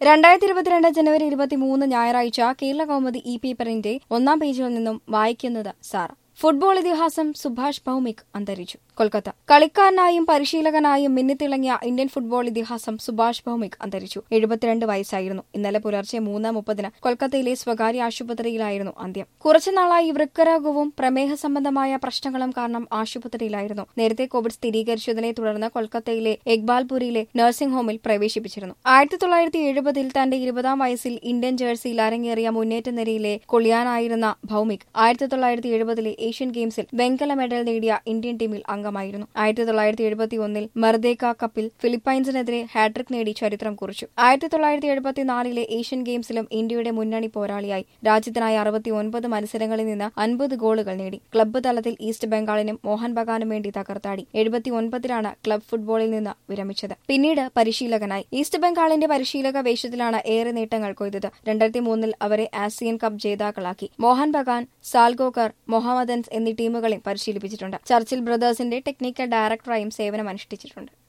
രണ്ടായിരത്തി ഇരുപത്തിരണ്ട് ജനുവരി ഇരുപത്തിമൂന്ന് ഞായറാഴ്ച കേരള കൗമുദി ഇ പേപ്പറിന്റെ ഒന്നാം പേജിൽ നിന്നും വായിക്കുന്നത് സാറ ഫുട്ബോൾ ഇതിഹാസം സുഭാഷ് ഭൌമിക് അന്തരിച്ചു കൊൽക്കത്ത കളിക്കാരനായും പരിശീലകനായും മിന്നിത്തിളങ്ങിയ ഇന്ത്യൻ ഫുട്ബോൾ ഇതിഹാസം സുഭാഷ് ഭൌമിക് അന്തരിച്ചു എഴുപത്തിരണ്ട് വയസ്സായിരുന്നു ഇന്നലെ പുലർച്ചെ മൂന്ന് മുപ്പതിന് കൊൽക്കത്തയിലെ സ്വകാര്യ ആശുപത്രിയിലായിരുന്നു അന്ത്യം കുറച്ചുനാളായി വൃക്കരോഗവും പ്രമേഹ സംബന്ധമായ പ്രശ്നങ്ങളും കാരണം ആശുപത്രിയിലായിരുന്നു നേരത്തെ കോവിഡ് സ്ഥിരീകരിച്ചതിനെ തുടർന്ന് കൊൽക്കത്തയിലെ എക്ബാൽപുരിയിലെ നഴ്സിംഗ് ഹോമിൽ പ്രവേശിപ്പിച്ചിരുന്നു ആയിരത്തി തൊള്ളായിരത്തി എഴുപതിൽ തന്റെ ഇരുപതാം വയസ്സിൽ ഇന്ത്യൻ ജേഴ്സിയിൽ അരങ്ങേറിയ മുന്നേറ്റ നിരയിലെ കൊള്ളിയാനായിരുന്ന ഭൌമിക് ആയിരത്തി തൊള്ളായിരത്തി എഴുപതിലെ ഏഷ്യൻ ഗെയിംസിൽ വെങ്കല മെഡൽ നേടിയ ഇന്ത്യൻ ടീമിൽ അംഗമായിരുന്നു ആയിരത്തി തൊള്ളായിരത്തി എഴുപത്തി ഒന്നിൽ മർദേക്ക കപ്പിൽ ഫിലിപ്പൈൻസിനെതിരെ ഹാട്രിക് നേടി ചരിത്രം കുറിച്ചു ആയിരത്തി തൊള്ളായിരത്തി എഴുപത്തിനാലിലെ ഏഷ്യൻ ഗെയിംസിലും ഇന്ത്യയുടെ മുന്നണി പോരാളിയായി രാജ്യത്തിനായി അറുപത്തി ഒൻപത് മത്സരങ്ങളിൽ നിന്ന് അൻപത് ഗോളുകൾ നേടി ക്ലബ്ബ് തലത്തിൽ ഈസ്റ്റ് ബംഗാളിനും മോഹൻ ബഗാനും വേണ്ടി തകർത്താടി എഴുപത്തി ഒൻപതിലാണ് ക്ലബ് ഫുട്ബോളിൽ നിന്ന് വിരമിച്ചത് പിന്നീട് പരിശീലകനായി ഈസ്റ്റ് ബംഗാളിന്റെ പരിശീലക വേഷത്തിലാണ് ഏറെ നേട്ടങ്ങൾ കൊയ്തത് രണ്ടായിരത്തി മൂന്നിൽ അവരെ ആസിയൻ കപ്പ് ജേതാക്കളാക്കി മോഹൻ ബഗാൻ സാൽഗോക്കർ മൊഹമ്മദൻസ് എന്നീ ടീമുകളെയും പരിശീലിപ്പിച്ചിട്ടുണ്ട് ചർച്ചിൽ ബ്രദേഴ്സിന്റെ ടെക്നിക്കൽ ഡയറക്ടറായും സേവനമനുഷ്ഠിച്ചിട്ടുണ്ട്